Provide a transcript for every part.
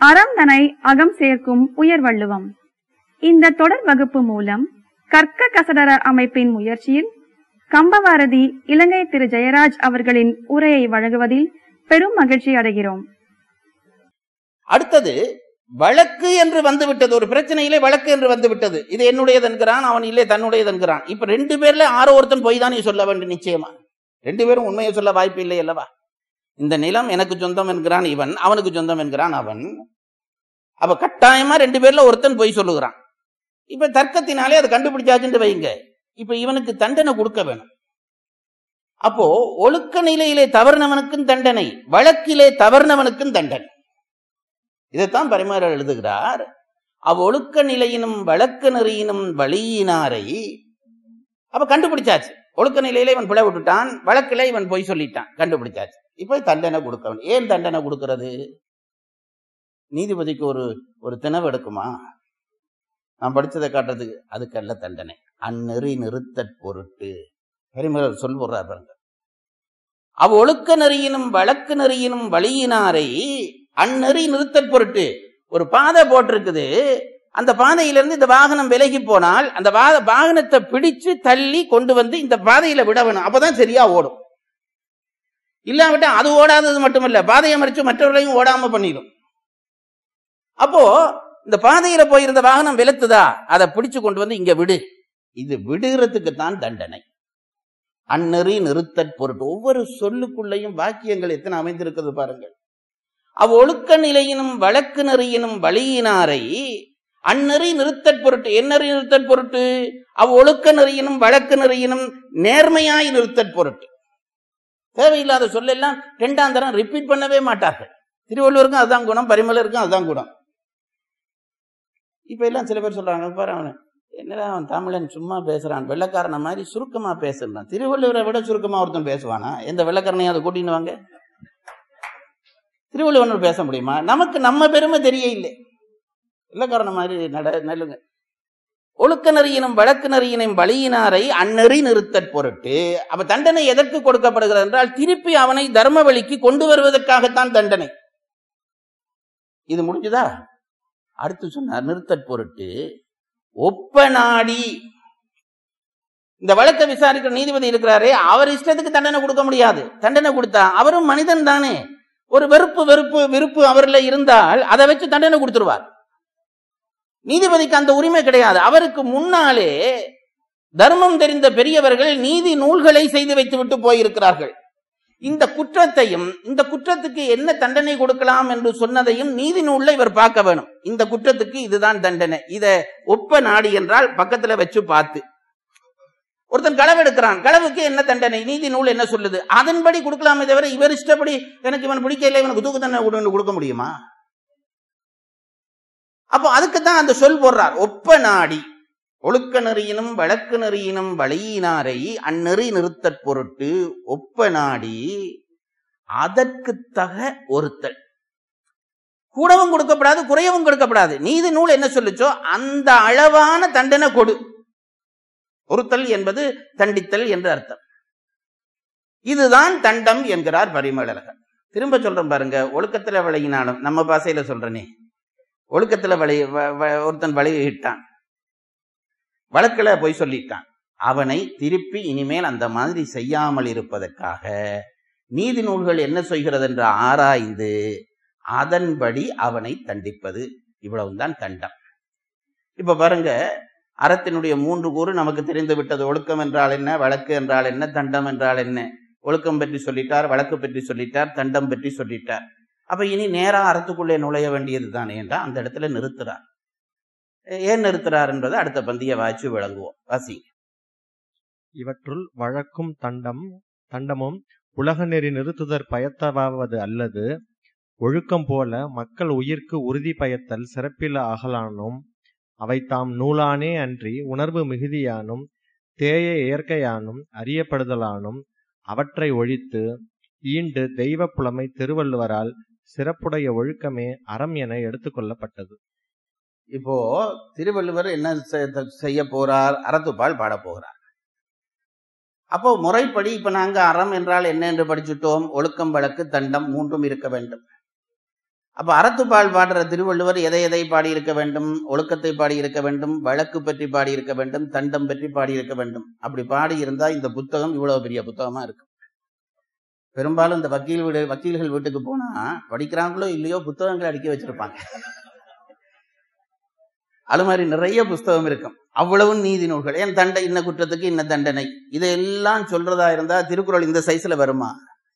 அறம் தனை அகம் சேர்க்கும் உயர்வள்ளுவம் இந்த தொடர் வகுப்பு மூலம் கற்க கசடர அமைப்பின் முயற்சியில் கம்பவாரதி இலங்கை திரு ஜெயராஜ் அவர்களின் உரையை வழங்குவதில் பெரும் மகிழ்ச்சி அடைகிறோம் அடுத்தது வழக்கு என்று வந்து விட்டது ஒரு பிரச்சனையிலே வழக்கு என்று வந்து விட்டது இது என்னுடையது என்கிறான் அவன் இல்லை தன்னுடையது என்கிறான் இப்ப ரெண்டு பேர்ல ஆரோ ஒருத்தன் போய் தான் நீ சொல்ல வேண்டும் நிச்சயமா ரெண்டு பேரும் உண்மையை சொல்ல வாய்ப்பு இல்லை அல்லவா இந்த நிலம் எனக்கு சொந்தம் என்கிறான் இவன் அவனுக்கு சொந்தம் என்கிறான் அவன் அப்ப கட்டாயமா ரெண்டு பேர்ல ஒருத்தன் போய் சொல்லுகிறான் இப்ப தர்க்கத்தினாலே அதை கண்டுபிடிச்சாச்சுன்னு வைங்க இப்ப இவனுக்கு தண்டனை கொடுக்க வேணும் அப்போ ஒழுக்க நிலையிலே தவறினவனுக்கும் தண்டனை வழக்கிலே தவறினவனுக்கும் தண்டனை இதைத்தான் பரிமாறர் எழுதுகிறார் அவ்வொழுக்க நிலையினும் வழக்கு நெறியினும் வழியினாரை அப்ப கண்டுபிடிச்சாச்சு ஒழுக்க நிலையில இவன் பிழை விட்டுட்டான் வழக்குல இவன் போய் சொல்லிட்டான் கண்டுபிடிச்சாச்சு இப்ப தண்டனை கொடுக்கவன் ஏன் தண்டனை கொடுக்கிறது நீதிபதிக்கு ஒரு ஒரு திணவு எடுக்குமா நான் படிச்சதை காட்டுறதுக்கு அதுக்கல்ல தண்டனை அந்நெறி நிறுத்தற் பொருட்டு பெருமர் சொல் போடுறார் பாருங்க அவ் ஒழுக்க நெறியினும் வழக்கு நெறியினும் வழியினாரை அந்நெறி நிறுத்தற் பொருட்டு ஒரு பாதை போட்டிருக்குது அந்த பாதையிலிருந்து இந்த வாகனம் விலகி போனால் அந்த வா- வாகனத்தை பிடிச்சு தள்ளி கொண்டு வந்து இந்த பாதையில விட வேணும் அப்பதான் சரியா ஓடும் இல்லாவிட்டா அது ஓடாதது மட்டுமல்ல பாதையை மறிச்சு மற்றவர்களையும் ஓடாம பண்ணிடும் அப்போ இந்த பாதையில போயிருந்த வாகனம் விலத்துதா அதை பிடிச்சு கொண்டு வந்து இங்க விடு இது விடுகிறதுக்கு தான் தண்டனை அந்நெறி நிறுத்தற் பொருட்டு ஒவ்வொரு சொல்லுக்குள்ளேயும் வாக்கியங்கள் எத்தனை அமைந்திருக்கிறது பாருங்கள் அவ் ஒழுக்க நிலையினும் வழக்கு நெறியினும் வழியினாரை அந்நெறி நிறுத்தற் பொருட்டு என்னறி நிறுத்தற் பொருட்டு அவ் ஒழுக்க நெறியினும் வழக்கு நெறியினும் நேர்மையாய் நிறுத்தற் பொருட்டு தேவையில்லாத சொல்லெல்லாம் ரெண்டாம் தரம் ரிப்பீட் பண்ணவே மாட்டார்கள் திருவள்ளுவருக்கும் அதுதான் குணம் பரிமலருக்கும் அதுதான் குணம் இப்ப எல்லாம் சில பேர் சொல்றாங்க பாரு அவனு என்னடா அவன் தமிழன் சும்மா பேசுறான் வெள்ளக்காரன மாதிரி சுருக்கமா பேசுறான் திருவள்ளுவரை விட சுருக்கமா ஒருத்தன் பேசுவானா எந்த வெள்ளக்காரனையும் அதை கூட்டின்னு வாங்க திருவள்ளுவன் பேச முடியுமா நமக்கு நம்ம பெருமை தெரிய இல்லை வெள்ளக்காரன மாதிரி நட நெல்லுங்க ஒழுக்க நெறியினும் வழக்கு நெறியினும் வழியினாரை அந்நெறி நிறுத்தற் பொருட்டு அப்ப தண்டனை எதற்கு கொடுக்கப்படுகிறது என்றால் திருப்பி அவனை தர்ம வழிக்கு கொண்டு வருவதற்காகத்தான் தண்டனை இது முடிஞ்சுதா அடுத்து சொன்னார் நிறுத்தற் பொருட்டு ஒப்ப நாடி இந்த வழக்கை விசாரிக்கிற நீதிபதி இருக்கிறாரே அவர் இஷ்டத்துக்கு தண்டனை கொடுக்க முடியாது தண்டனை கொடுத்தா அவரும் மனிதன் தானே ஒரு வெறுப்பு வெறுப்பு விருப்பு அவர்ல இருந்தால் அதை வச்சு தண்டனை கொடுத்துருவார் நீதிபதிக்கு அந்த உரிமை கிடையாது அவருக்கு முன்னாலே தர்மம் தெரிந்த பெரியவர்கள் நீதி நூல்களை செய்து வைத்து விட்டு போயிருக்கிறார்கள் இந்த குற்றத்தையும் இந்த குற்றத்துக்கு என்ன தண்டனை கொடுக்கலாம் என்று சொன்னதையும் நீதி நூல்ல இவர் பார்க்க வேணும் இந்த குற்றத்துக்கு இதுதான் தண்டனை இத ஒப்ப நாடி என்றால் பக்கத்துல வச்சு பார்த்து ஒருத்தன் களவு எடுக்கிறான் களவுக்கு என்ன தண்டனை நீதி நூல் என்ன சொல்லுது அதன்படி கொடுக்கலாமே தவிர இவர் இஷ்டப்படி எனக்கு இவன் பிடிக்கல இவனுக்கு தூக்கு தண்டனை கொடுன்னு கொடுக்க முடியுமா அப்போ அதுக்கு தான் அந்த சொல் போடுறார் ஒப்ப நாடி ஒழுக்க நெறியினும் வழக்கு நெறியினும் வழியினாரை அந்நெறி நிறுத்தற் பொருட்டு ஒப்ப நாடி அதற்கு தக ஒருத்தல் கூடவும் கொடுக்கப்படாது குறையவும் கொடுக்கப்படாது நீதி நூல் என்ன சொல்லுச்சோ அந்த அளவான தண்டனை கொடு ஒருத்தல் என்பது தண்டித்தல் என்று அர்த்தம் இதுதான் தண்டம் என்கிறார் பரிமளகர் திரும்ப சொல்றேன் பாருங்க ஒழுக்கத்துல விளையினாலும் நம்ம பாசையில சொல்றேனே ஒழுக்கத்துல வழி வ- வ- ஒருத்தன் வழியிட்டான் வழக்குல போய் சொல்லிட்டான் அவனை திருப்பி இனிமேல் அந்த மாதிரி செய்யாமல் இருப்பதற்காக நீதி நூல்கள் என்ன செய்கிறது என்று ஆராய்ந்து அதன்படி அவனை தண்டிப்பது இவ்வளவுதான் தண்டம் இப்ப பாருங்க அறத்தினுடைய மூன்று கூறு நமக்கு தெரிந்து விட்டது ஒழுக்கம் என்றால் என்ன வழக்கு என்றால் என்ன தண்டம் என்றால் என்ன ஒழுக்கம் பற்றி சொல்லிட்டார் வழக்கு பற்றி சொல்லிட்டார் தண்டம் பற்றி சொல்லிட்டார் அப்ப இனி நேரா அறத்துக்குள்ளே நுழைய வேண்டியது தானே என்றால் அந்த இடத்துல நிறுத்துறார் ஏன் நிறுத்துறார் என்பதை அடுத்த பந்திய வாய்ச்சி விளங்குவோம் வாசி இவற்றுள் வழக்கும் தண்டம் தண்டமும் உலக நெறி நிறுத்துதற் பயத்தவாவது அல்லது ஒழுக்கம் போல மக்கள் உயிர்க்கு உறுதி பயத்தல் சிறப்பில அகலானும் அவை தாம் நூலானே அன்றி உணர்வு மிகுதியானும் தேய இயற்கையானும் அறியப்படுதலானும் அவற்றை ஒழித்து ஈண்டு தெய்வ புலமை திருவள்ளுவரால் சிறப்புடைய ஒழுக்கமே அறம் என எடுத்துக்கொள்ளப்பட்டது இப்போ திருவள்ளுவர் என்ன செ- செய்ய போறார் அறத்துப்பால் பாட போகிறார் அப்போ முறைப்படி இப்ப நாங்க அறம் என்றால் என்ன என்று படிச்சுட்டோம் ஒழுக்கம் வழக்கு தண்டம் மூன்றும் இருக்க வேண்டும் அப்ப அறத்துப்பால் பாடுற திருவள்ளுவர் எதை எதை பாடியிருக்க வேண்டும் ஒழுக்கத்தை பாடியிருக்க வேண்டும் வழக்கு பற்றி பாடியிருக்க வேண்டும் தண்டம் பற்றி பாடியிருக்க வேண்டும் அப்படி பாடியிருந்தா இந்த புத்தகம் இவ்வளவு பெரிய புத்தகமா இருக்கும் பெரும்பாலும் இந்த வக்கீல் வீடு வக்கீல்கள் வீட்டுக்கு போனா படிக்கிறாங்களோ இல்லையோ புத்தகங்களை அடுக்கி வச்சிருப்பாங்க அது மாதிரி நிறைய புஸ்தகம் இருக்கும் அவ்வளவு நீதி நூல்கள் ஏன் தண்டை இன்ன குற்றத்துக்கு இன்ன தண்டனை இதையெல்லாம் சொல்றதா இருந்தா திருக்குறள் இந்த சைஸ்ல வருமா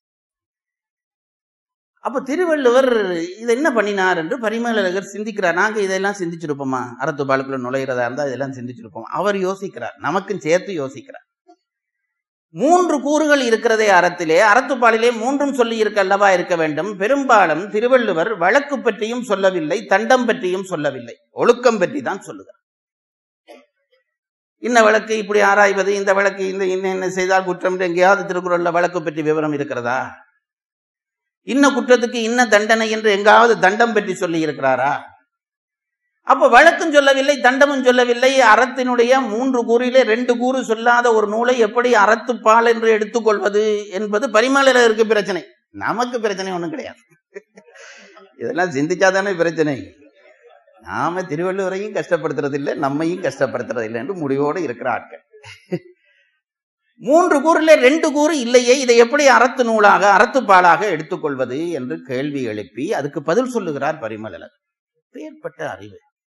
அப்ப திருவள்ளுவர் இதை என்ன பண்ணினார் என்று பரிமேலழகர் சிந்திக்கிறார் நாங்க இதெல்லாம் சிந்திச்சிருப்போமா அறத்து பாலுக்குள்ள நுழையிறதா இருந்தா இதெல்லாம் சிந்திச்சிருப்போம் அவர் யோசிக்கிறார் நமக்கும் சேர்த்து யோசிக்கிறார் மூன்று கூறுகள் இருக்கிறதே அறத்திலே அறத்துப்பாலிலே மூன்றும் சொல்லி இருக்க அல்லவா இருக்க வேண்டும் பெரும்பாலும் திருவள்ளுவர் வழக்கு பற்றியும் சொல்லவில்லை தண்டம் பற்றியும் சொல்லவில்லை ஒழுக்கம் பற்றி தான் சொல்லுகிறார் இந்த வழக்கு இப்படி ஆராய்வது இந்த வழக்கு இந்த இன்ன என்ன செய்தால் குற்றம் என்று எங்கேயாவது திருக்குறள்ல வழக்கு பற்றி விவரம் இருக்கிறதா இன்ன குற்றத்துக்கு இன்ன தண்டனை என்று எங்காவது தண்டம் பற்றி சொல்லி இருக்கிறாரா அப்ப வழக்கும் சொல்லவில்லை தண்டமும் சொல்லவில்லை அறத்தினுடைய மூன்று கூறிலே ரெண்டு கூறு சொல்லாத ஒரு நூலை எப்படி அறத்துப்பால் என்று எடுத்துக்கொள்வது என்பது பரிமாளருக்கு பிரச்சனை நமக்கு பிரச்சனை ஒண்ணும் கிடையாது இதெல்லாம் சிந்திச்சாதானே பிரச்சனை நாம திருவள்ளுவரையும் கஷ்டப்படுத்துறது இல்லை நம்மையும் கஷ்டப்படுத்துறது இல்லை என்று முடிவோடு இருக்கிற ஆட்கள் மூன்று கூறிலே ரெண்டு கூறு இல்லையே இதை எப்படி அறத்து நூலாக அறத்துப்பாலாக எடுத்துக்கொள்வது என்று கேள்வி எழுப்பி அதுக்கு பதில் சொல்லுகிறார் பரிமளர் பேர்பட்ட அறிவு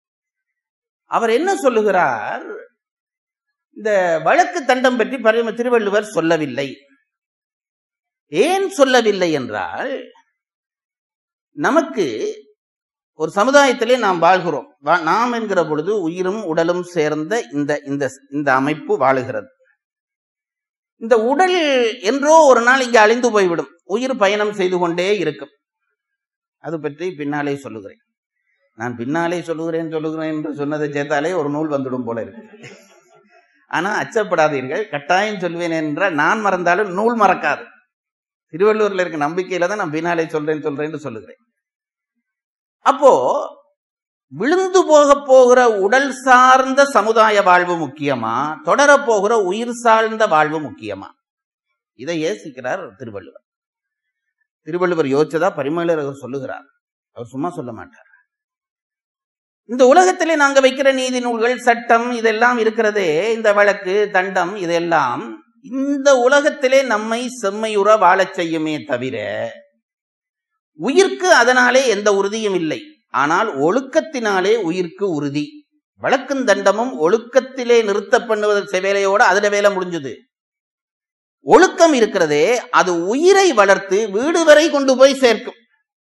அவர் என்ன சொல்லுகிறார் இந்த வழக்கு தண்டம் பற்றி பரிம திருவள்ளுவர் சொல்லவில்லை ஏன் சொல்லவில்லை என்றால் நமக்கு ஒரு சமுதாயத்திலே நாம் வாழ்கிறோம் வா- நாம் என்கிற பொழுது உயிரும் உடலும் சேர்ந்த இந்த இந்த இந்த அமைப்பு வாழுகிறது இந்த உடல் என்றோ ஒரு நாள் இங்கே அழிந்து போய்விடும் உயிர் பயணம் செய்து கொண்டே இருக்கும் அது பற்றி பின்னாலே சொல்லுகிறேன் நான் பின்னாலே சொல்லுகிறேன் சொல்லுகிறேன் என்று சொன்னதை சேர்த்தாலே ஒரு நூல் வந்துடும் போல இருக்கு ஆனா அச்சப்படாதீர்கள் கட்டாயம் சொல்வேன் என்றால் நான் மறந்தாலும் நூல் மறக்காது திருவள்ளூர்ல இருக்க நம்பிக்கையில தான் நான் பின்னாலே சொல்றேன் சொல்றேன்னு சொல்லுகிறேன் அப்போ விழுந்து போக போகிற உடல் சார்ந்த சமுதாய வாழ்வு முக்கியமா தொடரப் போகிற உயிர் சார்ந்த வாழ்வு முக்கியமா இதை யோசிக்கிறார் திருவள்ளுவர் திருவள்ளுவர் யோசிச்சதா பரிமளர் சொல்லுகிறார் அவர் சும்மா சொல்ல மாட்டார் இந்த உலகத்திலே நாங்க வைக்கிற நீதி நூல்கள் சட்டம் இதெல்லாம் இருக்கிறதே இந்த வழக்கு தண்டம் இதெல்லாம் இந்த உலகத்திலே நம்மை செம்மையுற வாழச் செய்யுமே தவிர உயிர்க்கு அதனாலே எந்த உறுதியும் இல்லை ஆனால் ஒழுக்கத்தினாலே உயிர்க்கு உறுதி வழக்கும் தண்டமும் ஒழுக்கத்திலே நிறுத்த பண்ணுவதற்கு வேலையோட அதுல வேலை முடிஞ்சது ஒழுக்கம் இருக்கிறதே அது உயிரை வளர்த்து வீடு வரை கொண்டு போய் சேர்க்கும்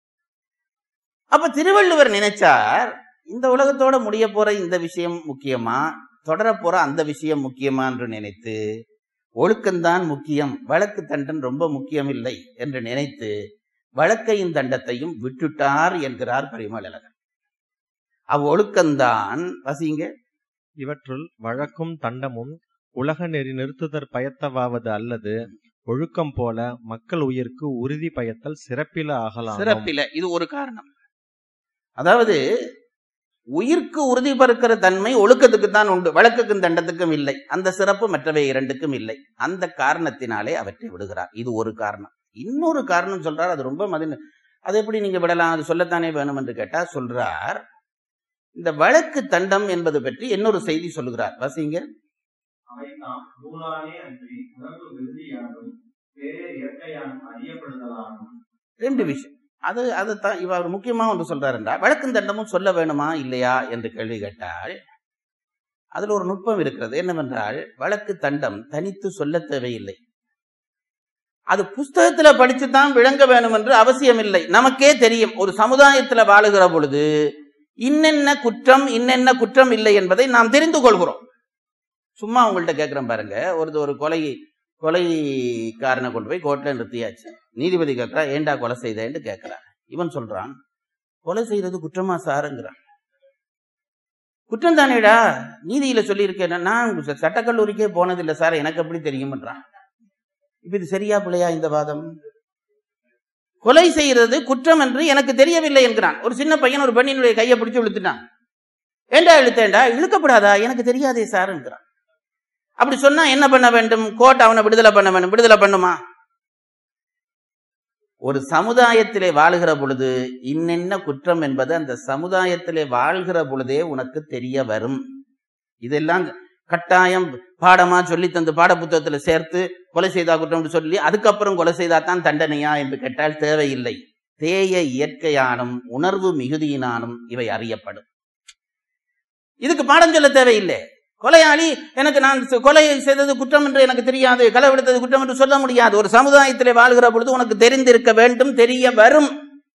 அப்ப திருவள்ளுவர் நினைச்சார் இந்த உலகத்தோட முடிய போற இந்த விஷயம் முக்கியமா தொடர போற அந்த விஷயம் முக்கியமா என்று நினைத்து ஒழுக்கம்தான் முக்கியம் வழக்கு தண்டன் ரொம்ப முக்கியம் இல்லை என்று நினைத்து வழக்கையும் தண்டத்தையும் விட்டுட்டார் என்கிறார் பரிமளகர் அவ்வொழுக்கம்தான் வசிங்க இவற்றுள் வழக்கும் தண்டமும் உலக நெறி நிறுத்துதற் பயத்தவாவது அல்லது ஒழுக்கம் போல மக்கள் உயிர்க்கு உறுதி பயத்தல் சிறப்பில ஆகலாம் சிறப்பில இது ஒரு காரணம் அதாவது உயிர்க்கு உறுதி பறக்கிற தன்மை ஒழுக்கத்துக்கு தான் உண்டு வழக்குக்கும் தண்டத்துக்கும் இல்லை அந்த சிறப்பு மற்றவை இரண்டுக்கும் இல்லை அந்த காரணத்தினாலே அவற்றை விடுகிறார் இது ஒரு காரணம் இன்னொரு காரணம் சொல்றார் அது ரொம்ப மதி அது எப்படி நீங்க விடலாம் அது சொல்லத்தானே வேணும் என்று கேட்டா சொல்றார் இந்த வழக்கு தண்டம் என்பது பற்றி இன்னொரு செய்தி சொல்லுகிறார் வசிங்க அவைதாம் நூலாலே அன்றி உணர்வு விருதியானும் வேறே இயற்கையானும் அறியப்படுதலானும் ரெண்டு விஷயம் அது அது தான் இவர் முக்கியமா ஒன்று சொல்றாரு என்றால் வழக்கும் தண்டமும் சொல்ல வேணுமா இல்லையா என்று கேள்வி கேட்டால் அதுல ஒரு நுட்பம் இருக்கிறது என்னவென்றால் வழக்கு தண்டம் தனித்து சொல்ல தேவையில்லை அது புஸ்தகத்துல படிச்சுதான் விளங்க வேணும் என்று அவசியம் இல்லை நமக்கே தெரியும் ஒரு சமுதாயத்துல வாழுகிற பொழுது இன்னென்ன குற்றம் இன்னென்ன குற்றம் இல்லை என்பதை நாம் தெரிந்து கொள்கிறோம் சும்மா உங்கள்ட்ட கேட்கிறேன் பாருங்க ஒரு ஒரு கொலை கொலைக்காரனை கொண்டு போய் கோர்ட்ல நிறுத்தியாச்சு நீதிபதி கேட்கிறா ஏண்டா கொலை செய்தேன்னு கேட்கிறார் இவன் சொல்றான் கொலை செய்யறது குற்றமா சாருங்கிறான் குற்றம் தானேடா நீதியில சொல்லியிருக்கேன் நான் சட்டக்கல்லூரிக்கே போனதில்லை சார் எனக்கு எப்படி தெரியும்ன்றான் இப்ப இது சரியா பிள்ளையா இந்த வாதம் கொலை செய்யறது குற்றம் என்று எனக்கு தெரியவில்லை என்கிறான் ஒரு சின்ன பையன் ஒரு பெண்ணினுடைய கையை பிடிச்சு இழுத்துட்டான் ஏண்டா இழுத்தேன்டா இழுக்கப்படாதா எனக்கு தெரியாதே சார் என்கிறான் அப்படி சொன்னா என்ன பண்ண வேண்டும் கோர்ட் அவனை விடுதலை பண்ண வேண்டும் விடுதலை பண்ணுமா ஒரு சமுதாயத்திலே வாழுகிற பொழுது இன்னென்ன குற்றம் என்பது அந்த சமுதாயத்திலே வாழ்கிற பொழுதே உனக்கு தெரிய வரும் இதெல்லாம் கட்டாயம் பாடமா சொல்லி தந்து பாட புத்தகத்துல சேர்த்து கொலை செய்தா குற்றம் சொல்லி அதுக்கப்புறம் கொலை செய்தா தான் தண்டனையா என்று கேட்டால் தேவையில்லை தேய இயற்கையானும் உணர்வு மிகுதியினானும் இவை அறியப்படும் இதுக்கு பாடம் சொல்ல தேவையில்லை கொலையாளி எனக்கு நான் செ- கொலை செய்தது குற்றம் என்று எனக்கு தெரியாது களவெடுத்தது குற்றம் என்று சொல்ல முடியாது ஒரு சமுதாயத்திலே வாழ்கிற பொழுது உனக்கு தெரிந்திருக்க வேண்டும் தெரிய வரும்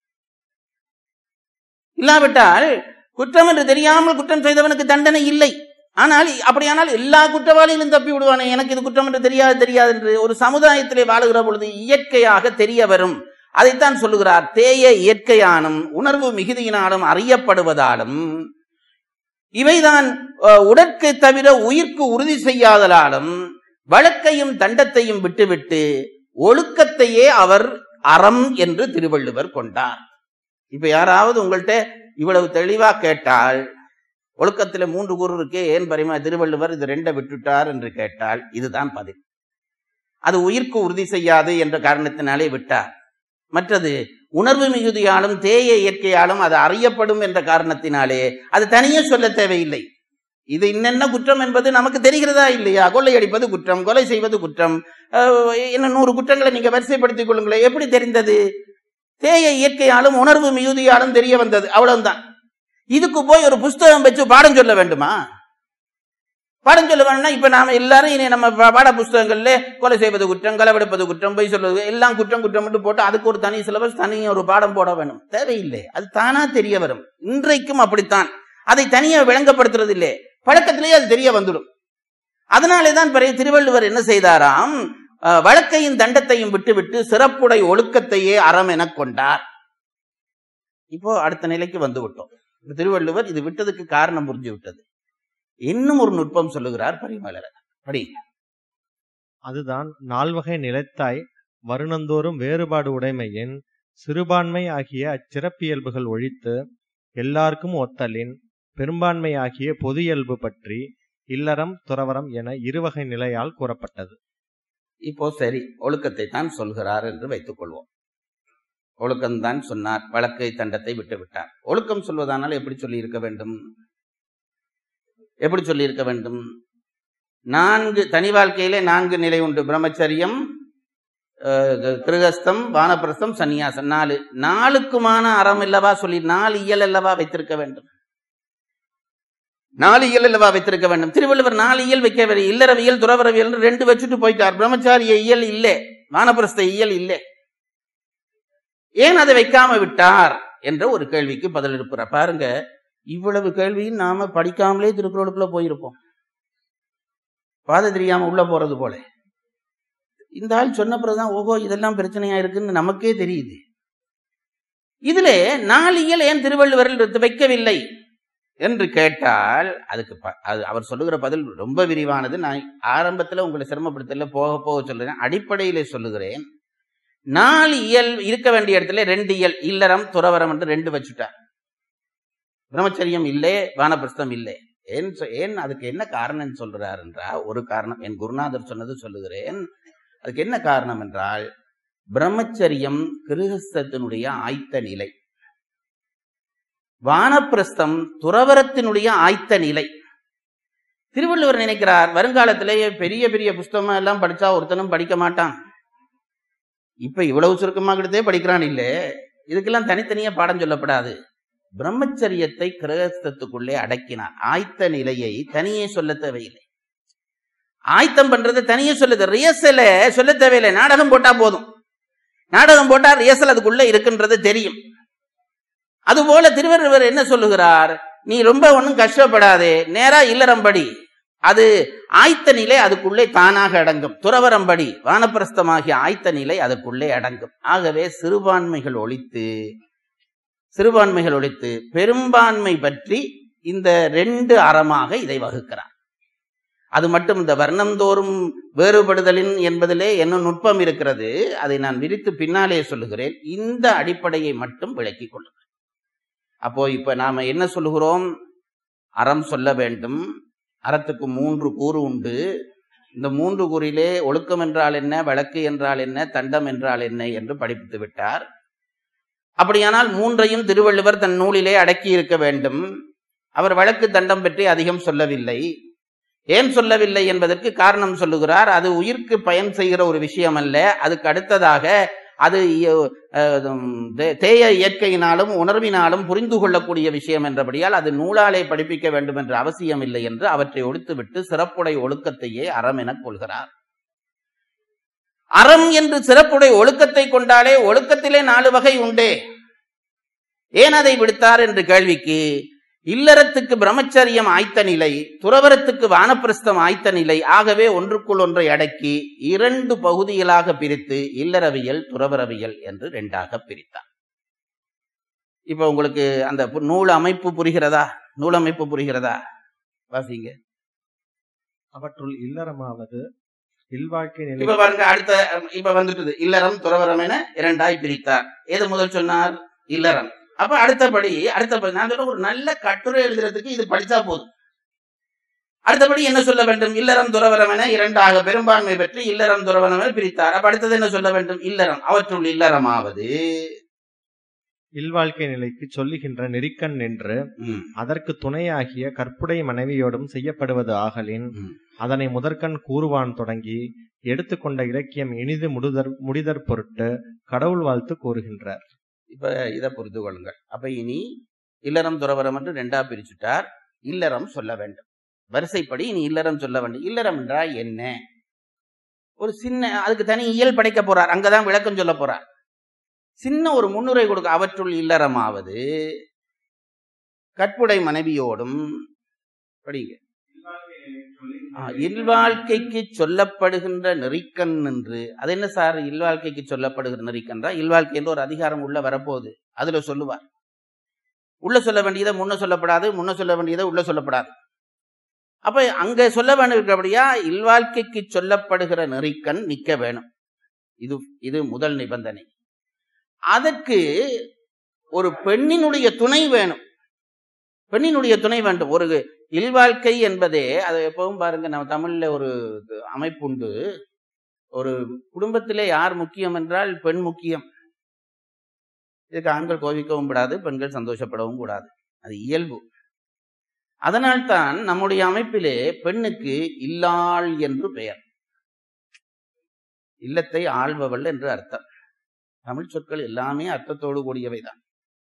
இல்லாவிட்டால் குற்றம் என்று தெரியாமல் குற்றம் செய்தவனுக்கு தண்டனை இல்லை ஆனால் அப்படியானால் எல்லா குற்றவாளிகளும் தப்பி விடுவானே எனக்கு இது குற்றம் என்று தெரியாது தெரியாது என்று ஒரு சமுதாயத்திலே வாழுகிற பொழுது இயற்கையாக தெரிய வரும் அதைத்தான் சொல்லுகிறார் தேய இயற்கையானும் உணர்வு மிகுதியினாலும் அறியப்படுவதாலும் இவைதான் அஹ், உடற்கை தவிர உயிர்க்கு உறுதி செய்யாதலாலும் வழக்கையும் தண்டத்தையும் விட்டுவிட்டு ஒழுக்கத்தையே அவர் அறம் என்று திருவள்ளுவர் கொண்டார் இப்ப யாராவது உங்கள்கிட்ட இவ்வளவு தெளிவா கேட்டால் ஒழுக்கத்துல மூன்று கூறு இருக்கே ஏன் பரிமா திருவள்ளுவர் இது ரெண்டை விட்டுட்டார் என்று கேட்டால் இதுதான் பதில் அது உயிர்க்கு உறுதி செய்யாது என்ற காரணத்தினாலே விட்டார் மற்றது உணர்வு மிகுதியாலும் தேய இயற்கையாலும் அது அறியப்படும் என்ற காரணத்தினாலே அது தனியே சொல்ல தேவையில்லை இது இன்னென்ன குற்றம் என்பது நமக்கு தெரிகிறதா இல்லையா கொள்ளையடிப்பது குற்றம் கொலை செய்வது குற்றம் அஹ், இன்னும் நூறு குற்றங்களை நீங்க வரிசைப்படுத்திக் கொள்ளுங்களேன் எப்படி தெரிந்தது தேய இயற்கையாலும் உணர்வு மிகுதியாலும் தெரிய வந்தது அவ்வளவுதான் இதுக்கு போய் ஒரு புஸ்தகம் வச்சு பாடம் சொல்ல வேண்டுமா பாடம் சொல்ல வேணும்னா இப்ப நாம எல்லாரும் இனி நம்ம பா- பாட புஸ்தகங்கள்ல கொலை செய்வது குற்றம் களவெடுப்பது குற்றம் பொய் சொல்வது எல்லாம் குற்றம் குற்றம் மட்டும் போட்டு அதுக்கு ஒரு தனி சிலபஸ் தனி ஒரு பாடம் போட வேணும் தேவையில்லை அது தானா தெரிய வரும் இன்றைக்கும் அப்படித்தான் அதை தனியா விளங்கப்படுத்துறது இல்லை பழக்கத்திலேயே அது தெரிய வந்துடும் அதனாலே தான் பிறகு திருவள்ளுவர் என்ன செய்தாராம் அஹ், வழக்கையும் தண்டத்தையும் விட்டுவிட்டு சிறப்புடை ஒழுக்கத்தையே அறம் எனக் கொண்டார் இப்போ அடுத்த நிலைக்கு வந்து விட்டோம் இப்ப திருவள்ளுவர் இது விட்டதுக்கு காரணம் புரிஞ்சு விட்டது இன்னும் ஒரு நுட்பம் சொல்லுகிறார் பரிமலர் படி அதுதான் நால்வகை நிலைத்தாய் வருணந்தோறும் வேறுபாடு உடைமையின் சிறுபான்மை ஆகிய அச்சிறப்பியல்புகள் ஒழித்து எல்லாருக்கும் ஒத்தலின் பெரும்பான்மை ஆகிய பொது இயல்பு பற்றி இல்லறம் துறவரம் என இருவகை நிலையால் கூறப்பட்டது இப்போ சரி ஒழுக்கத்தை தான் சொல்கிறார் என்று வைத்துக் கொள்வோம் ஒழுக்கம்தான் சொன்னார் வழக்கை தண்டத்தை விட்டு விட்டார் ஒழுக்கம் சொல்வதானால் எப்படி சொல்லி இருக்க வேண்டும் எப்படி சொல்லி இருக்க வேண்டும் நான்கு தனி வாழ்க்கையிலே நான்கு நிலை உண்டு பிரம்மச்சரியம் அஹ், கிருகஸ்தம் வானப்பிரஸ்தம் சந்நியாசம் நாலு நாளுக்குமான அறம் அல்லவா சொல்லி நாலு இயல் அல்லவா வைத்திருக்க வேண்டும் நாலு இயல் அல்லவா வைத்திருக்க வேண்டும் திருவள்ளுவர் நாலு இயல் வைக்கவில்லை இல்லறவியல் துறவரவியல் என்று ரெண்டு வச்சுட்டு போயிட்டார் பிரம்மச்சாரிய இயல் இல்லை வானப்பிரஸ்த இயல் இல்லை ஏன் அதை வைக்காம விட்டார் என்ற ஒரு கேள்விக்கு பதில் எழுப்புறார் பாருங்க இவ்வளவு கேள்வியும் நாம படிக்காமலே திருக்குறளுக்குள்ள போயிருப்போம் பாதை தெரியாம உள்ள போறது போல இந்த ஆள் சொன்ன பிறகுதான் ஓஹோ இதெல்லாம் பிரச்சனையா இருக்குன்னு நமக்கே தெரியுது இதுல நாலு இயல் ஏன் திருவள்ளுவரில் வைக்கவில்லை என்று கேட்டால் அதுக்கு ப- அது அவர் சொல்லுகிற பதில் ரொம்ப விரிவானது நான் ஆரம்பத்துல உங்களை சிரமப்படுத்தல போக போக சொல்றேன் அடிப்படையிலே சொல்லுகிறேன் நாலு இயல் இருக்க வேண்டிய இடத்துல ரெண்டு இயல் இல்லறம் துறவரம் என்று ரெண்டு வச்சுட்டார் பிரம்மச்சரியம் இல்லை வானப்பிரஸ்தம் இல்லை ஏன் சொ- ஏன் அதுக்கு என்ன காரணம் சொல்றார் என்றால் ஒரு காரணம் என் குருநாதர் சொன்னது சொல்லுகிறேன் அதுக்கு என்ன காரணம் என்றால் பிரம்மச்சரியம் கிருஹஸ்தத்தினுடைய ஆய்த்த நிலை வானப்பிரஸ்தம் துறவரத்தினுடைய ஆய்த்த நிலை திருவள்ளுவர் நினைக்கிறார் வருங்காலத்திலேயே பெரிய பெரிய புஸ்தகம் எல்லாம் படிச்சா ஒருத்தனும் படிக்க மாட்டான் இப்ப இவ்வளவு சுருக்கமாகிட்டே படிக்கிறான் இல்ல இதுக்கெல்லாம் தனித்தனியா பாடம் சொல்லப்படாது பிரம்மச்சரியத்தை கிரகஸ்தத்துக்குள்ளே அடக்கினார் ஆய்த்த நிலையை தனியே சொல்ல தேவையில்லை ஆயத்தம் பண்றது தனியே சொல்லுது ரியசல சொல்ல தேவையில்லை நாடகம் போட்டா போதும் நாடகம் போட்டா ரியசல் அதுக்குள்ள இருக்குன்றது தெரியும் அதுபோல திருவள்ளுவர் என்ன சொல்லுகிறார் நீ ரொம்ப ஒன்றும் கஷ்டப்படாதே நேரா இல்லறம்படி அது ஆய்த்த நிலை அதுக்குள்ளே தானாக அடங்கும் துறவரம்படி வானப்பிரஸ்தமாகிய ஆய்த்த நிலை அதுக்குள்ளே அடங்கும் ஆகவே சிறுபான்மைகள் ஒழித்து சிறுபான்மைகள் ஒழித்து பெரும்பான்மை பற்றி இந்த ரெண்டு அறமாக இதை வகுக்கிறார் அது மட்டும் இந்த வர்ணந்தோறும் வேறுபடுதலின் என்பதிலே என்ன நுட்பம் இருக்கிறது அதை நான் விரித்து பின்னாலே சொல்லுகிறேன் இந்த அடிப்படையை மட்டும் விளக்கிக் கொள்ளுங்கள் அப்போ இப்ப நாம என்ன சொல்லுகிறோம் அறம் சொல்ல வேண்டும் அறத்துக்கு மூன்று கூறு உண்டு இந்த மூன்று கூறிலே ஒழுக்கம் என்றால் என்ன வழக்கு என்றால் என்ன தண்டம் என்றால் என்ன என்று படிப்பித்து விட்டார் அப்படியானால் மூன்றையும் திருவள்ளுவர் தன் நூலிலே அடக்கி இருக்க வேண்டும் அவர் வழக்கு தண்டம் பற்றி அதிகம் சொல்லவில்லை ஏன் சொல்லவில்லை என்பதற்கு காரணம் சொல்லுகிறார் அது உயிர்க்கு பயன் செய்கிற ஒரு விஷயம் அல்ல அதுக்கு அடுத்ததாக அது அஹ், தே- தேய இயற்கையினாலும் உணர்வினாலும் புரிந்து கொள்ளக்கூடிய விஷயம் என்றபடியால் அது நூலாலே படிப்பிக்க வேண்டும் என்ற அவசியம் இல்லை என்று அவற்றை ஒழித்துவிட்டு சிறப்புடை ஒழுக்கத்தையே அறம் எனக் கொள்கிறார் அறம் என்று சிறப்புடை ஒழுக்கத்தை கொண்டாலே ஒழுக்கத்திலே நாலு வகை உண்டே ஏன் அதை விடுத்தார் என்று கேள்விக்கு இல்லறத்துக்கு பிரம்மச்சரியம் ஆய்த்த நிலை துறவரத்துக்கு வானப்பிரஸ்தம் ஆய்த்த நிலை ஆகவே ஒன்றுக்குள் ஒன்றை அடக்கி இரண்டு பகுதிகளாக பிரித்து இல்லறவியல் துறவரவியல் என்று ரெண்டாக பிரித்தார் இப்ப உங்களுக்கு அந்த பு- நூல் அமைப்பு புரிகிறதா நூல் அமைப்பு புரிகிறதா வாசிங்க அவற்றுள் இல்லறமாவது இல்வாழ்க்கை நிலை இப்ப பாருங்க அடுத்த இப்ப வந்துட்டுது இல்லறம் துறவரம் என இரண்டாய் பிரித்தார் எது முதல் சொன்னார் இல்லறம் அப்ப அடுத்தபடி அடுத்தபடி நான் சொல்ற ஒரு நல்ல கட்டுரை எழுதுறதுக்கு இது படிச்சா போதும் அடுத்தபடி என்ன சொல்ல வேண்டும் இல்லறம் துறவரம் என இரண்டாக பெரும்பான்மை பெற்று இல்லறம் துறவரம் என பிரித்தார் அப்ப அடுத்தது என்ன சொல்ல வேண்டும் இல்லறம் அவற்றுள் இல்லறமாவது இல்வாழ்க்கை நிலைக்கு சொல்லுகின்ற நெறிக்கண் என்று ம், அதற்கு துணையாகிய கற்புடை மனைவியோடும் செய்யப்படுவது ஆகலின் ம். அதனை முதற்கண் கூறுவான் தொடங்கி எடுத்துக்கொண்ட இலக்கியம் இனிது முடுதற் முடிதற் பொருட்டு கடவுள் வாழ்த்து கூறுகின்றார் இப்ப இதை புரிந்து கொள்ளுங்கள் அப்ப இனி இல்லறம் துறவரம் என்று ரெண்டா பிரிச்சுட்டார் இல்லறம் சொல்ல வேண்டும் வரிசைப்படி இனி இல்லறம் சொல்ல வேண்டும் இல்லறம் என்றால் என்ன ஒரு சின்ன அதுக்கு தனி இயல் படைக்க போறார் அங்கதான் விளக்கம் சொல்ல போறார் சின்ன ஒரு முன்னுரை கொடுக்க அவற்றுள் இல்லறமாவது கற்புடை மனைவியோடும் படிங்க ஆ, இல்வாழ்க்கைக்கு சொல்லப்படுகின்ற நெறிக்கண் என்று அது என்ன சார் இல்வாழ்க்கைக்கு சொல்லப்படுகிற நெறிக்கன்றா இல்வாழ்க்கை என்று ஒரு அதிகாரம் உள்ள வரப்போகுது அதுல சொல்லுவார் உள்ள சொல்ல வேண்டியதை முன்ன சொல்லப்படாது முன்ன சொல்ல வேண்டியதை உள்ள சொல்லப்படாது அப்ப அங்க சொல்ல வேண்டியிருக்கிறபடியா இல்வாழ்க்கைக்கு சொல்லப்படுகிற நெறிக்கண் நிக்க வேணும் இது இது முதல் நிபந்தனை அதற்கு ஒரு பெண்ணினுடைய துணை வேணும் பெண்ணினுடைய துணை வேண்டும் ஒரு இல்வாழ்க்கை என்பதே அதை எப்பவும் பாருங்க நம்ம தமிழ்ல ஒரு அமைப்பு உண்டு ஒரு குடும்பத்திலே யார் முக்கியம் என்றால் பெண் முக்கியம் இதுக்கு ஆண்கள் கோபிக்கவும் கூடாது பெண்கள் சந்தோஷப்படவும் கூடாது அது இயல்பு அதனால்தான் நம்முடைய அமைப்பிலே பெண்ணுக்கு இல்லாள் என்று பெயர் இல்லத்தை ஆள்பவள் என்று அர்த்தம் தமிழ் சொற்கள் எல்லாமே அர்த்தத்தோடு கூடியவைதான்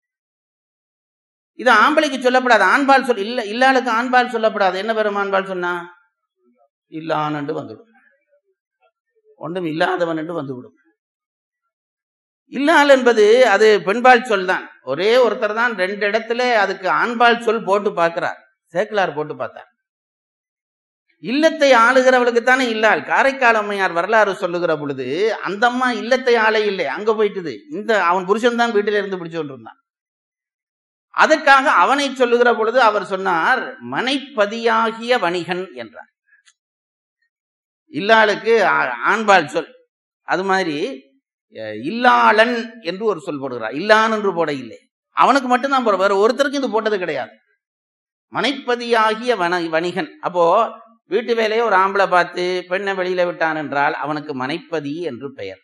இது ஆம்பளைக்கு சொல்லப்படாது ஆண்பால் சொல் இல்ல இல்லாளுக்கு ஆண்பால் சொல்லப்படாது என்ன பெறும் ஆண்பால் சொன்னா இல்லான் என்று வந்துவிடும் ஒன்றும் இல்லாதவன் என்று வந்துவிடும் இல்லாள் என்பது அது பெண்பால் சொல் தான் ஒரே ஒருத்தர் தான் ரெண்டு இடத்துல அதுக்கு ஆண்பால் சொல் போட்டு பார்க்கிறார் சேக்கிலார் போட்டு பார்த்தார் இல்லத்தை ஆளுகிறவளுக்கு தானே இல்லாள் காரைக்கால் அம்மையார் வரலாறு சொல்லுகிற பொழுது அந்த அம்மா இல்லத்தை ஆளை இல்லை அங்க போயிட்டுது இந்த அவன் புருஷன் தான் வீட்டில இருந்து பிடிச்சு கொண்டிருந்தான் அதற்காக அவனை சொல்லுகிற பொழுது அவர் சொன்னார் மனைப்பதியாகிய வணிகன் என்றார் இல்லாளுக்கு ஆ- ஆண்பால் சொல் அது மாதிரி அஹ், இல்லாளன் என்று ஒரு சொல் போடுகிறார் இல்லான் என்று போட இல்லை அவனுக்கு மட்டும்தான் போட வேற ஒருத்தருக்கு இது போட்டது கிடையாது மனைப்பதியாகிய வன வணிகன் அப்போ வீட்டு வேலையை ஒரு ஆம்பளை பார்த்து பெண்ணை வெளியில விட்டான் என்றால் அவனுக்கு மனைப்பதி என்று பெயர்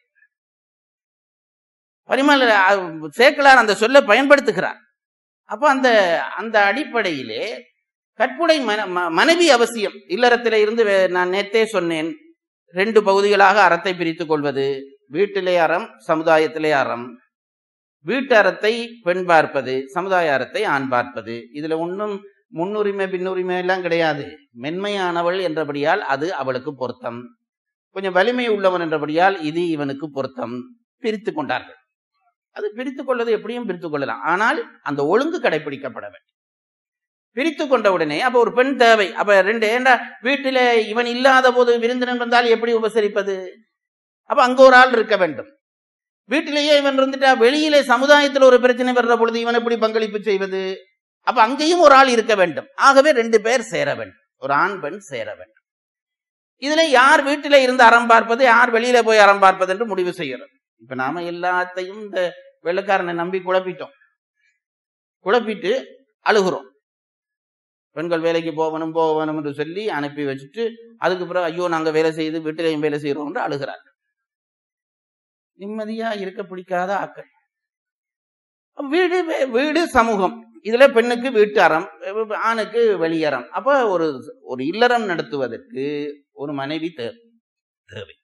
பரிமள அஹ், சேக்கிலார் அந்த சொல்லை பயன்படுத்துகிறார் அப்போ அந்த அந்த அடிப்படையிலே கற்புடை மன- ம- மனைவி அவசியம் இல்லறத்திலே இருந்து வே- நான் நேத்தே சொன்னேன் ரெண்டு பகுதிகளாக அறத்தை பிரித்துக் கொள்வது வீட்டிலே அறம் சமுதாயத்திலே அறம் வீட்டு அறத்தை பெண் பார்ப்பது சமுதாய அறத்தை ஆண் பார்ப்பது இதுல ஒன்றும் முன்னுரிமை பின்னுரிமை எல்லாம் கிடையாது மென்மையானவள் என்றபடியால் அது அவளுக்கு பொருத்தம் கொஞ்சம் வலிமை உள்ளவன் என்றபடியால் இது இவனுக்கு பொருத்தம் பிரித்து கொண்டார்கள் அது பிரித்துக் கொள்வது எப்படியும் பிரித்துக் கொள்ளலாம் ஆனால் அந்த ஒழுங்கு கடைபிடிக்கப்பட வேண்டும் பிரித்து கொண்ட உடனே அப்ப ஒரு பெண் தேவை அப்ப ரெண்டு ஏண்டா வீட்டில இவன் இல்லாத போது விருந்தினன் வந்தால் எப்படி உபசரிப்பது அப்ப அங்க ஒரு ஆள் இருக்க வேண்டும் வீட்டிலேயே இவன் இருந்துட்டா வெளியிலே சமுதாயத்தில் ஒரு பிரச்சனை வர்ற பொழுது இவன் எப்படி பங்களிப்பு செய்வது அப்ப அங்கேயும் ஒரு ஆள் இருக்க வேண்டும் ஆகவே ரெண்டு பேர் சேர வேண்டும் ஒரு ஆண் பெண் சேர வேண்டும் இதுல யார் வீட்டில இருந்து அறம் பார்ப்பது யார் வெளியில போய் அறம் பார்ப்பது என்று முடிவு செய்யறது இப்ப நாம எல்லாத்தையும் இந்த வெள்ளக்காரனை நம்பி குழப்பிட்டோம் குழப்பிட்டு அழுகிறோம் பெண்கள் வேலைக்கு போகணும் போகணும் என்று சொல்லி அனுப்பி வச்சுட்டு அதுக்கு பிறகு ஐயோ நாங்க வேலை செய்து வீட்டிலையும் வேலை செய்கிறோம் என்று அழுகிறார்கள் நிம்மதியா இருக்க பிடிக்காத ஆக்கள் வீடு வே- வீடு சமூகம் இதுல பெண்ணுக்கு வீட்டு அறம் ஆணுக்கு வெளியறம் அப்ப ஒரு ஒரு இல்லறம் நடத்துவதற்கு ஒரு மனைவி தேவை தேவை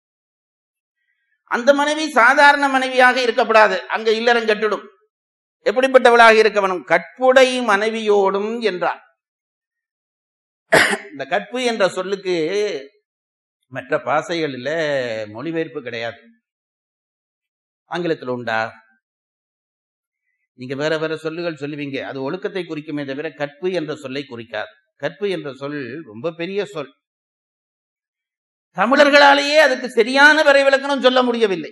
அந்த மனைவி சாதாரண மனைவியாக இருக்கப்படாது அங்க இல்லறம் கெட்டுடும் எப்படிப்பட்டவளாக இருக்க வேணும் கற்புடை மனைவியோடும் என்றார் இந்த கற்பு என்ற சொல்லுக்கு மற்ற பாசைகளில் மொழிபெயர்ப்பு கிடையாது ஆங்கிலத்தில் உண்டா நீங்க வேற வேற சொல்லுகள் சொல்லுவீங்க அது ஒழுக்கத்தை குறிக்குமே தவிர கற்பு என்ற சொல்லை குறிக்காது கற்பு என்ற சொல் ரொம்ப பெரிய சொல் தமிழர்களாலேயே அதுக்கு சரியான வரைவிலக்கணம் சொல்ல முடியவில்லை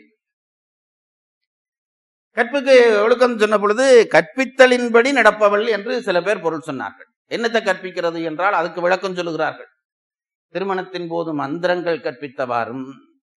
கற்புக்கு ஒழுக்கம் சொன்ன பொழுது கற்பித்தலின்படி நடப்பவள் என்று சில பேர் பொருள் சொன்னார்கள் என்னத்தை கற்பிக்கிறது என்றால் அதுக்கு விளக்கம் சொல்லுகிறார்கள் திருமணத்தின் போது மந்திரங்கள் கற்பித்தவாறும்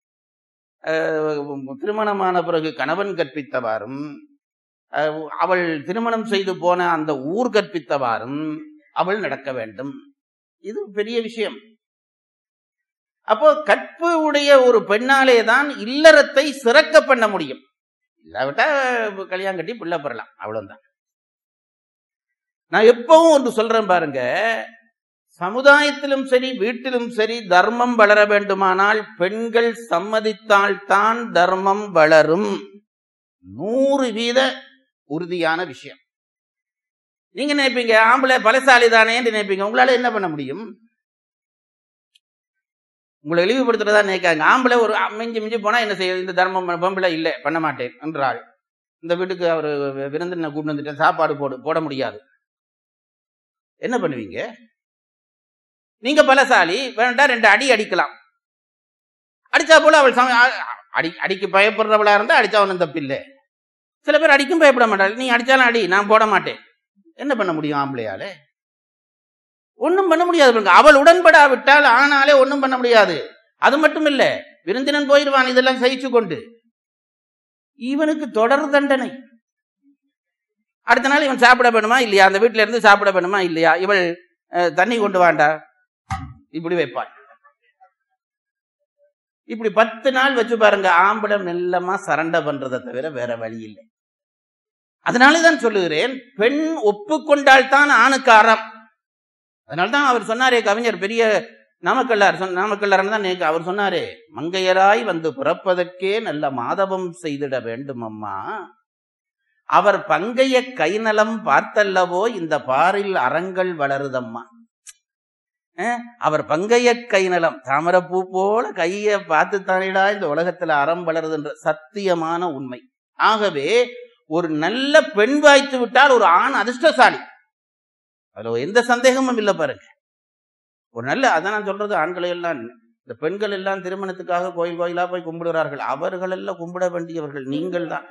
அஹ், திருமணமான பிறகு கணவன் கற்பித்தவாறும் அஹ், அவள் திருமணம் செய்து போன அந்த ஊர் கற்பித்தவாறும் அவள் நடக்க வேண்டும் இது பெரிய விஷயம் அப்போ கற்பு உடைய ஒரு பெண்ணாலே தான் இல்லறத்தை சிறக்க பண்ண முடியும் இல்லாவிட்டா கல்யாணம் கட்டி பிள்ளை பெறலாம் அவ்வளவுதான் நான் எப்பவும் ஒன்று சொல்றேன் பாருங்க சமுதாயத்திலும் சரி வீட்டிலும் சரி தர்மம் வளர வேண்டுமானால் பெண்கள் சம்மதித்தால்தான் தர்மம் வளரும் நூறு வீத உறுதியான விஷயம் நீங்க நினைப்பீங்க ஆம்பளை பலசாலி தானேன்னு நினைப்பீங்க உங்களால என்ன பண்ண முடியும் உங்களை இழிவுபடுத்துறதா நினைக்காங்க ஆம்பளை ஒரு மிஞ்சி மிஞ்சி போனா என்ன செய்ய இந்த தர்மம் பொம்பளை இல்லை பண்ண மாட்டேன் என்றாள் இந்த வீட்டுக்கு அவர் விருந்தினை கூட்டு வந்துட்டேன் சாப்பாடு போடு போட முடியாது என்ன பண்ணுவீங்க நீங்க பலசாலி வேண்டா ரெண்டு அடி அடிக்கலாம் அடிச்சா போல அவள் சம- அ- அடி அடிக்கு பயப்படுறவளா இருந்தா அடிச்சா ஒன்றும் தப்பில்லை சில பேர் அடிக்கும் பயப்பட மாட்டாள் நீ அடிச்சாலும் அடி நான் போட மாட்டேன் என்ன பண்ண முடியும் ஆம்பளையால ஒண்ணும் பண்ண முடியாது பாருங்க. அவள் உடன்படாவிட்டால் ஆனாலே ஒண்ணும் பண்ண முடியாது அது மட்டும் இல்ல விருந்தினன் போயிடுவான் இதெல்லாம் சகிச்சு கொண்டு இவனுக்கு தொடர் தண்டனை அடுத்த நாள் இவன் சாப்பிட வேணுமா இல்லையா அந்த வீட்டுல இருந்து சாப்பிட வேணுமா இல்லையா இவள் அஹ், தண்ணி கொண்டு வாண்டா இப்படி வைப்பாள் இப்படி பத்து நாள் வச்சு பாருங்க ஆம்பளை மெல்லமா சரண்டை பண்றதை தவிர வேற வழி இல்லை அதனாலதான் சொல்லுகிறேன் பெண் ஒப்புக்கொண்டால் தான் ஆணுக்கு அறம் அதனால்தான் அவர் சொன்னாரே கவிஞர் பெரிய நாமக்கல்லார் சொன்ன நாமக்கல்லார் தான் நேக்கு அவர் சொன்னாரே மங்கையராய் வந்து பிறப்பதற்கே நல்ல மாதவம் செய்திட வேண்டும் அம்மா அவர் பங்கைய கைநலம் பார்த்தல்லவோ இந்த பாரில் அறங்கள் வளருதம்மா அஹ், அவர் பங்கைய கைநலம் தாமரப்பூ போல கைய பார்த்து தானேடா இந்த உலகத்துல அறம் வளருதுன்ற சத்தியமான உண்மை ஆகவே ஒரு நல்ல பெண் வாய்த்து விட்டால் ஒரு ஆண் அதிர்ஷ்டசாலி அதுல எந்த சந்தேகமும் இல்லை பாருங்க ஒரு நல்ல அதான் நான் சொல்றது ஆண்களை எல்லாம் இந்த பெண்கள் எல்லாம் திருமணத்துக்காக கோயில் கோயிலா போய் கும்பிடுகிறார்கள் அவர்கள் எல்லாம் கும்பிட வேண்டியவர்கள் நீங்கள் தான்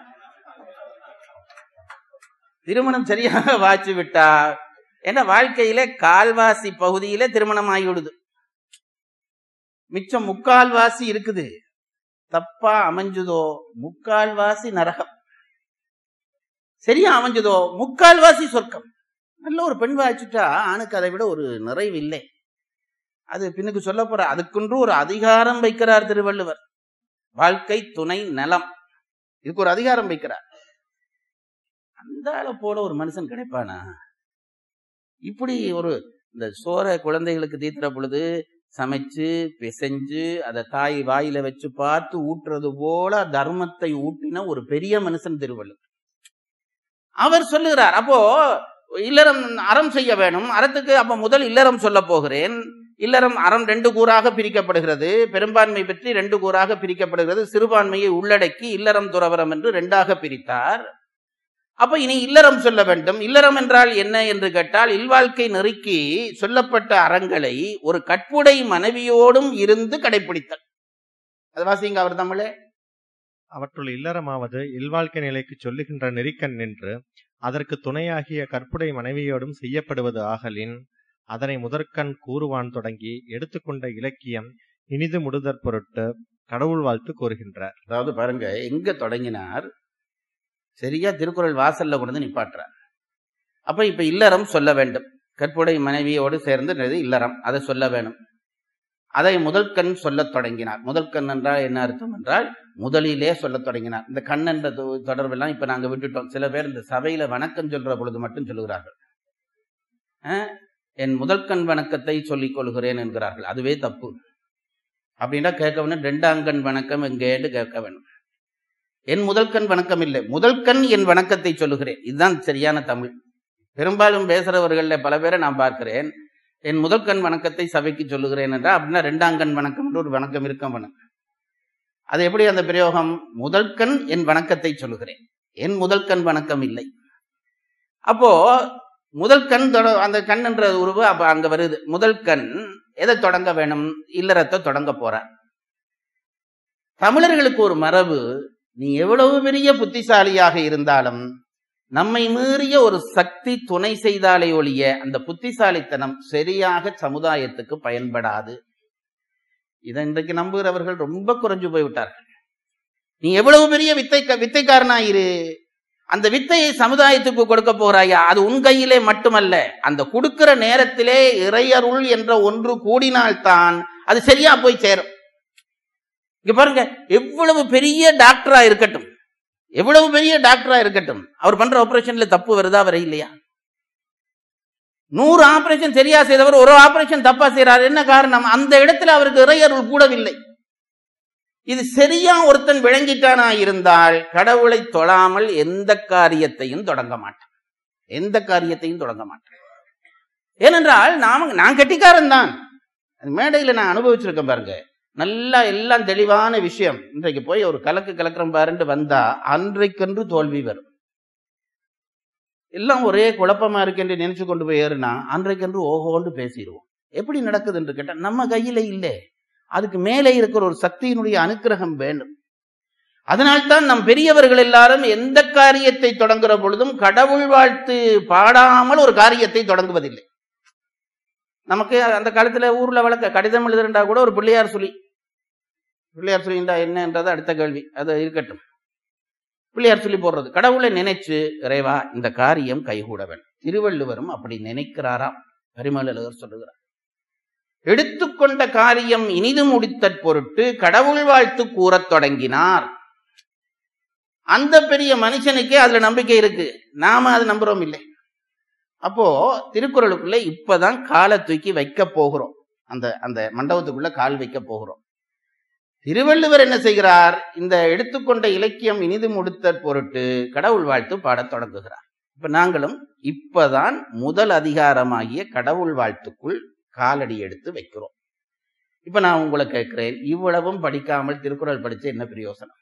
திருமணம் சரியாக வாய்ச்சி விட்டா ஏன்னா வாழ்க்கையில கால்வாசி பகுதியில திருமணம் ஆகிவிடுது மிச்சம் முக்கால்வாசி இருக்குது தப்பா அமைஞ்சுதோ முக்கால்வாசி நரகம் சரியா அமைஞ்சதோ முக்கால்வாசி சொர்க்கம் நல்ல ஒரு பெண் வாய்ச்சிட்டா ஆணுக்கு அதை விட ஒரு நிறைவு இல்லை அது பின்னுக்கு சொல்ல போற அதுக்கென்று ஒரு அதிகாரம் வைக்கிறார் திருவள்ளுவர் வாழ்க்கை துணை நலம் இதுக்கு ஒரு அதிகாரம் வைக்கிறார் அந்த ஆளை போல ஒரு மனுஷன் கிடைப்பானா இப்படி ஒரு இந்த சோற குழந்தைகளுக்கு தீத்துற பொழுது சமைச்சு பிசைஞ்சு அதை தாய் வாயில வச்சு பார்த்து ஊட்டுறது போல தர்மத்தை ஊட்டின ஒரு பெரிய மனுஷன் திருவள்ளுவர் அவர் சொல்லுகிறார் அப்போ இல்லறம் அறம் செய்ய வேணும் அறத்துக்கு அப்ப முதல் இல்லறம் சொல்ல போகிறேன் இல்லறம் அறம் ரெண்டு கூறாக பிரிக்கப்படுகிறது பெரும்பான்மை பற்றி ரெண்டு கூறாக பிரிக்கப்படுகிறது சிறுபான்மையை உள்ளடக்கி இல்லறம் துறவரம் என்று ரெண்டாக பிரித்தார் அப்ப இனி இல்லறம் சொல்ல வேண்டும் இல்லறம் என்றால் என்ன என்று கேட்டால் இல்வாழ்க்கை நெருக்கி சொல்லப்பட்ட அறங்களை ஒரு கற்புடை மனைவியோடும் இருந்து கடைபிடித்தல் அது வாசிங்க அவர் தமிழே அவற்றுள் இல்லறமாவது இல்வாழ்க்கை நிலைக்கு சொல்லுகின்ற நெறிக்கண் நின்று அதற்கு துணையாகிய கற்புடை மனைவியோடும் செய்யப்படுவது ஆகலின் அதனை முதற்கண் கூறுவான் தொடங்கி எடுத்துக்கொண்ட இலக்கியம் இனிது முடுதற் பொருட்டு கடவுள் வாழ்த்து கூறுகின்றார் அதாவது பாருங்க எங்க தொடங்கினார் சரியா திருக்குறள் வாசல்ல கொண்டு வந்து நிப்பாட்டுறார் அப்ப இப்ப இல்லறம் சொல்ல வேண்டும் கற்புடை மனைவியோடு சேர்ந்து இல்லறம் அதை சொல்ல வேணும் அதை முதல் கண் சொல்லத் தொடங்கினார் முதல் கண் என்றால் என்ன அர்த்தம் என்றால் முதலிலே சொல்லத் தொடங்கினார் இந்த கண் என்ற தொ- தொடர்பெல்லாம் இப்ப நாங்க விட்டுட்டோம் சில பேர் இந்த சபையில வணக்கம் சொல்ற பொழுது மட்டும் சொல்லுகிறார்கள் அஹ், என் முதல் கண் வணக்கத்தை சொல்லிக் கொள்கிறேன் என்கிறார்கள் அதுவே தப்பு அப்படின்னா கேட்க வேணும் ரெண்டாம் கண் வணக்கம் எங்கேன்னு கேட்க வேணும் என் முதல் கண் வணக்கம் இல்லை முதல் கண் என் வணக்கத்தை சொல்லுகிறேன் இதுதான் சரியான தமிழ் பெரும்பாலும் பேசுறவர்கள்ல பல பேரை நான் பார்க்கிறேன் என் முதல் கண் வணக்கத்தை சபைக்கு சொல்லுகிறேன் என்றால் அப்படின்னா ரெண்டாம் கண் வணக்கம் என்று ஒரு வணக்கம் இருக்க வேணும் அது எப்படி அந்த பிரயோகம் முதல் கண் என் வணக்கத்தை சொல்லுகிறேன் என் முதல் கண் வணக்கம் இல்லை அப்போ முதல் கண் தொட- அந்த கண் என்ற உருவு அப்ப அங்க வருது முதல் கண் எதை தொடங்க வேணும் இல்லறத்தை தொடங்க போறார் தமிழர்களுக்கு ஒரு மரபு நீ எவ்வளவு பெரிய புத்திசாலியாக இருந்தாலும் நம்மை மீறிய ஒரு சக்தி துணை செய்தாலே ஒழிய அந்த புத்திசாலித்தனம் சரியாக சமுதாயத்துக்கு பயன்படாது இதை இன்றைக்கு நம்புகிறவர்கள் ரொம்ப குறைஞ்சு போய்விட்டார்கள் நீ எவ்வளவு பெரிய வித்தை வித்தைக்காரனாயிரு அந்த வித்தையை சமுதாயத்துக்கு கொடுக்க போறாயா அது உன் கையிலே மட்டுமல்ல அந்த கொடுக்கிற நேரத்திலே இறையருள் என்ற ஒன்று கூடினால்தான் அது சரியா போய் சேரும் இங்க பாருங்க எவ்வளவு பெரிய டாக்டரா இருக்கட்டும் எவ்வளவு பெரிய டாக்டரா இருக்கட்டும் அவர் பண்ற ஆபரேஷன்ல தப்பு வருதா வர இல்லையா நூறு ஆபரேஷன் சரியா செய்தவர் ஒரு ஆபரேஷன் தப்பா செய்யறாரு என்ன காரணம் அந்த இடத்துல அவருக்கு இறையருள் கூடவில்லை இது சரியா ஒருத்தன் விளங்கிட்டானா இருந்தால் கடவுளை தொழாமல் எந்த காரியத்தையும் தொடங்க மாட்டான் எந்த காரியத்தையும் தொடங்க மாட்டான் ஏனென்றால் நாம நான் கெட்டிக்காரன் தான் மேடையில நான் அனுபவிச்சிருக்கேன் பாருங்க நல்லா எல்லாம் தெளிவான விஷயம் இன்றைக்கு போய் ஒரு கலக்கு கலக்கிறோம் பாருன்ட்டு வந்தா அன்றைக்கென்று தோல்வி வரும் எல்லாம் ஒரே குழப்பமா இருக்கு என்று நினைச்சு கொண்டு போய் ஏறுனா அன்றைக்கென்று ஓஹோன்னு பேசிடுவோம் எப்படி நடக்குது என்று கேட்டா நம்ம கையில இல்லை அதுக்கு மேலே இருக்கிற ஒரு சக்தியினுடைய அனுக்கிரகம் வேண்டும் அதனால்தான் நம் பெரியவர்கள் எல்லாரும் எந்த காரியத்தை தொடங்குற பொழுதும் கடவுள் வாழ்த்து பாடாமல் ஒரு காரியத்தை தொடங்குவதில்லை நமக்கு அந்த காலத்துல ஊர்ல வழக்க கடிதம் எழுதுறா கூட ஒரு பிள்ளையார் சொல்லி பிள்ளையார் சொல்லிண்டா என்னன்றது அடுத்த கேள்வி அது இருக்கட்டும் பிள்ளையார் சொல்லி போடுறது கடவுளை நினைச்சு இறைவா இந்த காரியம் கைகூட வேண்டும் திருவள்ளுவரும் அப்படி நினைக்கிறாராம் பரிமளர் சொல்லுகிறார் எடுத்துக்கொண்ட காரியம் இனிது முடித்தற் பொருட்டு கடவுள் வாழ்த்து கூறத் தொடங்கினார் அந்த பெரிய மனுஷனுக்கே அதுல நம்பிக்கை இருக்கு நாம அது நம்புறோம் இல்லை அப்போ திருக்குறளுக்குள்ள இப்பதான் காலை தூக்கி வைக்க போகிறோம் அந்த அந்த மண்டபத்துக்குள்ள கால் வைக்க போகிறோம் திருவள்ளுவர் என்ன செய்கிறார் இந்த எடுத்துக்கொண்ட இலக்கியம் இனிது முடித்தற் பொருட்டு கடவுள் வாழ்த்து பாடத் தொடங்குகிறார் இப்ப நாங்களும் இப்பதான் முதல் அதிகாரமாகிய கடவுள் வாழ்த்துக்குள் காலடி எடுத்து வைக்கிறோம் இப்ப நான் உங்களை கேட்கிறேன் இவ்வளவும் படிக்காமல் திருக்குறள் படிச்சு என்ன பிரயோசனம்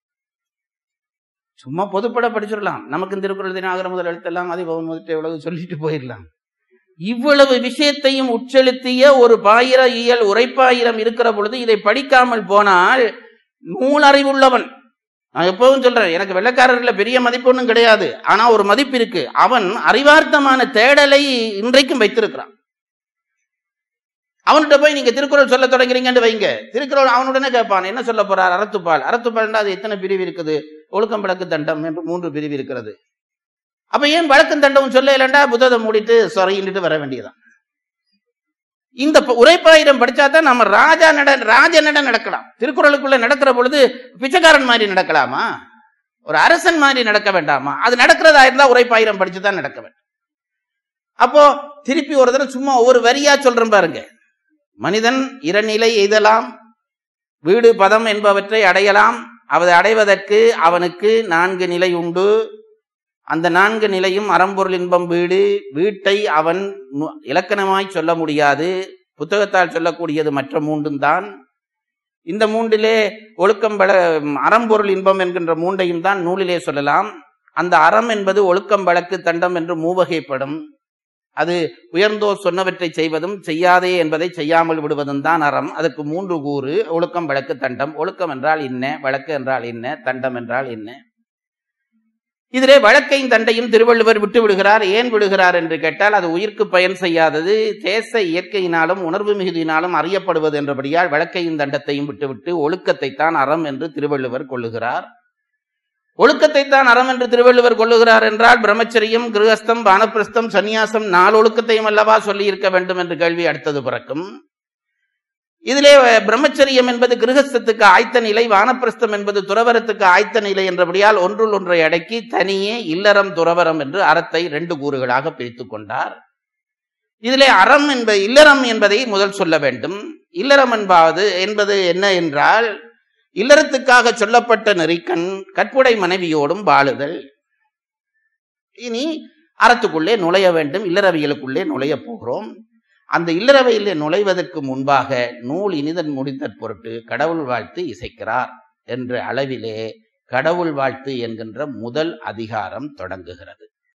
சும்மா பொதுப்பட படிச்சிடலாம் நமக்கு திருக்குறள் தினாகர முதல் எழுத்தெல்லாம் அதிபவன் முதல் எவ்வளவு சொல்லிட்டு போயிடலாம் இவ்வளவு விஷயத்தையும் உட்செலுத்திய ஒரு பாயிர இயல் உரைப்பாயிரம் இருக்கிற பொழுது இதை படிக்காமல் போனால் நூல் அறிவுள்ளவன் நான் எப்பவும் சொல்றேன் எனக்கு வெள்ளக்காரர்ல பெரிய மதிப்பு ஒன்றும் கிடையாது ஆனா ஒரு மதிப்பு இருக்கு அவன் அறிவார்த்தமான தேடலை இன்றைக்கும் வைத்திருக்கிறான் அவன்கிட்ட போய் நீங்க திருக்குறள் சொல்ல தொடங்குறீங்கன்னு வைங்க திருக்குறள் அவனுடனே கேட்பான் என்ன சொல்ல போறார் அறத்துப்பால் அறத்துப்பால்னா அது எத்தனை பிரிவு இருக்குது ஒழுக்கம் விளக்கு தண்டம் என்று மூன்று பிரிவு இருக்கிறது அப்ப ஏன் வழக்கம் தண்டம் சொல்ல இல்லைண்டா புத்தகத்தை மூடிட்டு சொறையிட்டு வர வேண்டியதான் இந்த ப- உரைப்பாயிரம் படிச்சாதான் நம்ம ராஜா நட ராஜ நட நடக்கலாம் திருக்குறளுக்குள்ள நடக்கிற பொழுது பிச்சைக்காரன் மாதிரி நடக்கலாமா ஒரு அரசன் மாதிரி நடக்க வேண்டாமா அது நடக்கிறதா இருந்தா உரைப்பாயிரம் படிச்சுதான் நடக்க வேண்டும் அப்போ திருப்பி ஒரு தடவை சும்மா ஒவ்வொரு வரியா சொல்றேன் பாருங்க மனிதன் இரநிலை எய்தலாம் வீடு பதம் என்பவற்றை அடையலாம் அதை அடைவதற்கு அவனுக்கு நான்கு நிலை உண்டு அந்த நான்கு நிலையும் அறம்பொருள் இன்பம் வீடு வீட்டை அவன் நு- இலக்கணமாய் சொல்ல முடியாது புத்தகத்தால் சொல்லக்கூடியது மற்ற மூன்றும் தான் இந்த மூன்றிலே ஒழுக்கம் பல அறம்பொருள் இன்பம் என்கின்ற மூன்றையும் தான் நூலிலே சொல்லலாம் அந்த அறம் என்பது ஒழுக்கம் வழக்கு தண்டம் என்று மூவகைப்படும் அது உயர்ந்தோர் சொன்னவற்றை செய்வதும் செய்யாதே என்பதை செய்யாமல் விடுவதும் தான் அறம் அதற்கு மூன்று கூறு ஒழுக்கம் வழக்கு தண்டம் ஒழுக்கம் என்றால் என்ன வழக்கு என்றால் என்ன தண்டம் என்றால் என்ன இதிலே வழக்கையும் தண்டையும் திருவள்ளுவர் விட்டு விடுகிறார் ஏன் விடுகிறார் என்று கேட்டால் அது உயிர்க்கு பயன் செய்யாதது தேச இயற்கையினாலும் உணர்வு மிகுதியினாலும் அறியப்படுவது என்றபடியால் வழக்கையும் தண்டத்தையும் விட்டுவிட்டு ஒழுக்கத்தை தான் அறம் என்று திருவள்ளுவர் கொள்ளுகிறார் ஒழுக்கத்தை தான் அறம் என்று திருவள்ளுவர் கொள்ளுகிறார் என்றால் பிரம்மச்சரியம் கிருகஸ்தம் வானப்பிரஸ்தம் சந்நியாசம் நாலு ஒழுக்கத்தையும் அல்லவா சொல்லி இருக்க வேண்டும் என்று கேள்வி அடுத்தது பிறக்கும் இதிலே பிரம்மச்சரியம் என்பது கிருகஸ்தத்துக்கு ஆய்த்த நிலை வானப்பிரஸ்தம் என்பது துறவரத்துக்கு ஆய்த்த நிலை என்றபடியால் ஒன்றுள் ஒன்றை அடக்கி தனியே இல்லறம் துறவரம் என்று அறத்தை ரெண்டு கூறுகளாக பிரித்துக் கொண்டார் இதிலே அறம் என்ப இல்லறம் என்பதை முதல் சொல்ல வேண்டும் இல்லறம் என்பது என்பது என்ன என்றால் இல்லறத்துக்காக சொல்லப்பட்ட நெறிக்கண் கற்புடை மனைவியோடும் வாழுதல் இனி அறத்துக்குள்ளே நுழைய வேண்டும் இல்லறவியலுக்குள்ளே நுழைய போகிறோம் அந்த இல்லறவையிலே நுழைவதற்கு முன்பாக நூல் இனிதன் முடித்தற் பொருட்டு கடவுள் வாழ்த்து இசைக்கிறார் என்ற அளவிலே கடவுள் வாழ்த்து என்கின்ற முதல் அதிகாரம் தொடங்குகிறது